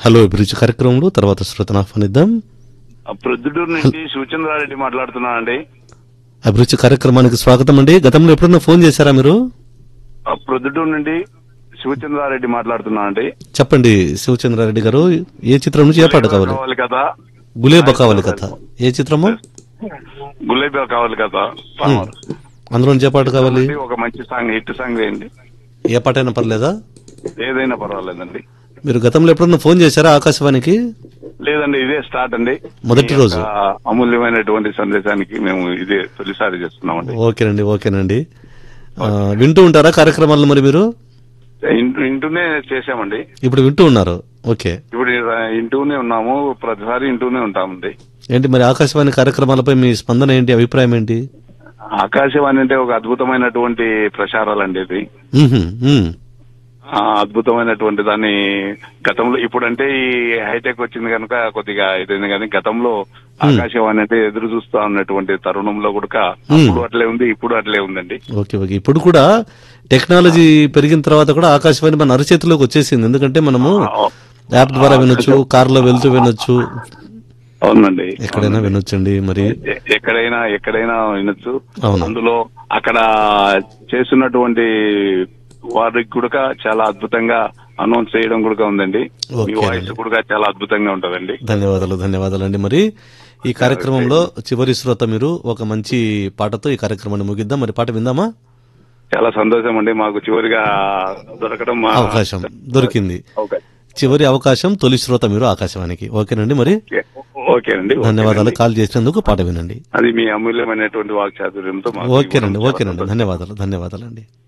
Hello అభిరుచి కార్యక్రమంలో తర్వాత శ్రోతను ఆహ్వానిద్దాం ఆ ప్రొద్దుటూరు నుంచి సూచనరారెడ్డి మాట్లాడుతున్నానండి అభిరుచి కార్యక్రమానికి స్వాగతం అండి గతంలో ఎప్పుడన్నా ఫోన్ చేశారా మీరు ఆ ప్రొద్దుటూరు నుండి శివచంద్రారెడ్డి మాట్లాడుతున్నానండి చెప్పండి శివచంద్రారెడ్డి గారు ఏ చిత్రం నుంచి ఏ పాట కావాలి కావాలి కదా గులేబా కావాలి కథ ఏ చిత్రము గులేబీ కావాలి కదా ఉమ్. అందులో నుంచి ఏ పాట కావాలి ఒక మంచి సాంగ్ హిట్ సాంగ్ వేయండి ఏ పాట అయినా పర్లేదా ఏదైనా పర్వాలేదండి మీరు గతంలో ఎప్పుడన్నా ఫోన్ చేశారా ఆకాశవాణికి లేదండి ఇదే స్టార్ట్ అండి మొదటి మీ రోజు. యొక్క అమూల్యమైనటువంటి సందేశానికి మేము ఇదే తొలిసారి చేస్తున్నామండి ఓకేనండి ఓకేనండి ఆ, వింటూ ఉంటారా కార్యక్రమాలను మరి మీరు ఇంటూ- ఇంటూనే చేసామండి ఇప్పుడు వింటూ ఉన్నారు ఓకే ఇప్పుడు ఇంటూనే ఉన్నాము ప్రతిసారి ఇంటూనే ఉంటామండి ఏంటి మరి ఆకాశవాణి కార్యక్రమాలపై మీ స్పందన ఏంటి అభిప్రాయం ఏంటి ఆకాశవాణి అంటే ఒక అద్భుతమైనటువంటి ప్రచారాలండి ఇది ఉహుం, ఉమ్. ఆ, అద్భుతమైనటువంటి దాన్ని గతంలో ఇప్పుడంటే ఈ హైటెక్ వచ్చింది కనుక కొద్దిగా ఇదైంది కానీ గతంలో ఆకాశవాణి అంటే ఎదురు చూస్తా ఉన్నటువంటి తరుణంలో కూడా అప్పుడు అట్లే ఉంది ఇప్పుడు అట్లే ఉందండి ఓకే ఓకే ఇప్పుడు కూడా టెక్నాలజీ పెరిగిన తర్వాత కూడా ఆకాశవాణి మన అరచేతిలోకి వచ్చేసింది ఎందుకంటే మనము యాప్ ద్వారా వినొచ్చు కారులో వెళ్తూ వినొచ్చు అవునండి ఎక్కడైనా వినొచ్చండి మరి ఎ- ఎక్కడైనా ఎక్కడైనా వినొచ్చు అవును. అందులో అక్కడ చేస్తున్నటువంటి వారికి కూడా చాలా అద్భుతంగా అనౌన్స్ చేయడం కూడా ఉందండి మీ ఓకే వాయిస్ కూడా చాలా అద్భుతంగా ఉంటదండి ధన్యవాదాలు ధన్యవాదాలు అండి మరి ఈ కార్యక్రమంలో చివరి శ్రోత మీరు ఒక మంచి పాటతో ఈ కార్యక్రమాన్ని ముగిద్దాం మరి పాట విందామా చాలా సంతోషం అండి మాకు చివరిగా దొరకడం మా అవకాశం దొరికింది అవకాశం. చివరి అవకాశం తొలి శ్రోత మీరు ఆకాశవాణికి ఓకేనండి మరి ఓకే. ఓకేనండి ధన్యవాదాలు ఓకేనండి. కాల్ చేసినందుకు పాట వినండి అది మీ అమూల్యమైనటువంటి వాక్చాతుర్యంతో మాకు ఓకేనండి ఇవ్వడం చాలా ఓకేనండి సంతోషం. ధన్యవాదాలు ధన్యవాదాలు అండి